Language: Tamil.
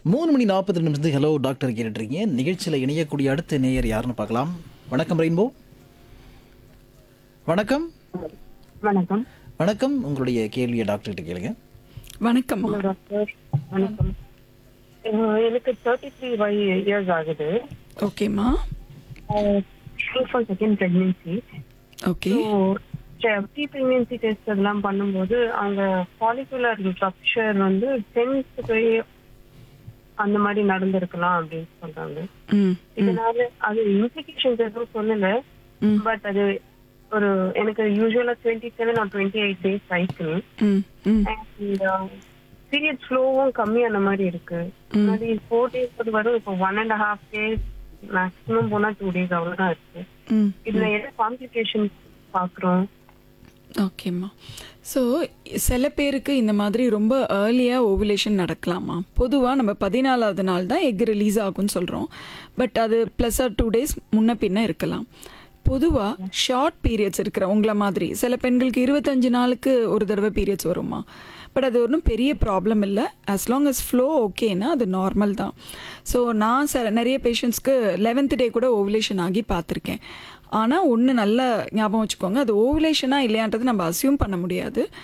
மூணு மணி நாற்பது நிமிஷத்துக்கு ஹலோ டாக்டர் கேட்டுருக்கீங்க நிகழ்ச்சியில் இணையக்கூடிய அடுத்த நேயர் யாருன்னு பார்க்கலாம் வணக்கம் ரெயின்போ வணக்கம் வணக்கம் வணக்கம் உங்களுடைய கேள்வியை டாக்டர்கிட்ட கேளுங்க வணக்கம் ஹலோ டாக்டர் வணக்கம் அஹ் எனக்கு தேர்ட்டி த்ரீ வை இயர்ஸ் ஆகுது ஓகேம்மா for second pregnancy okay so pre pregnancy test அதெல்லாம் பண்ணும்போது அவங்க ஃபாலிகுலர் ரப்ஷர் வந்து டென்த்து அந்த மாதிரி நடந்திருக்கலாம் அப்படின்னு சொல்றாங்க ம் இதனால அது இம்ப்ளிகேஷன்ஸ் எதுவும் சொல்லல ம். பட் அது ஒரு எனக்கு usually twenty seven or twenty eight days cycle ம் ம் பீரியட் ஃப்ளோவும் கம்மியான மாதிரி இருக்கு முன்னாடி ஃபோர் டேஸ் வரும் இப்போ one and half days maximum போனா டூ டேஸ் அவ்வளவுதான் இருக்கு ம் இதுல என்ன காம்ப்ளிகேஷன் பாக்குறோம் ஓகேம்மா ஸோ சில பேருக்கு இந்த மாதிரி ரொம்ப ஏர்லியாக ஓவுலேஷன் நடக்கலாமா பொதுவாக நம்ம பதினாலாவது நாள் தான் எக் ரிலீஸ் ஆகும்னு சொல்கிறோம் பட் அது ப்ளஸ் ஆர் டூ டேஸ் முன்ன பின்ன இருக்கலாம் பொதுவாக ஷார்ட் பீரியட்ஸ் இருக்கிற உங்களை மாதிரி சில பெண்களுக்கு இருபத்தஞ்சு நாளுக்கு ஒரு தடவை பீரியட்ஸ் வருமா பட் அது ஒன்றும் பெரிய ப்ராப்ளம் இல்லை as long as ஃப்ளோ ஓகேனா அது நார்மல் தான் ஸோ நான் ச நிறைய பேஷண்ட்ஸ்க்கு லெவன்த் டே கூட ஓவுலேஷன் ஆகி பார்த்துருக்கேன் ஆனால் ஒன்று நல்ல ஞாபகம் வச்சுக்கோங்க அது ஓவுலேஷனா இல்லையான்றது நம்ம அசியூம் பண்ண முடியாது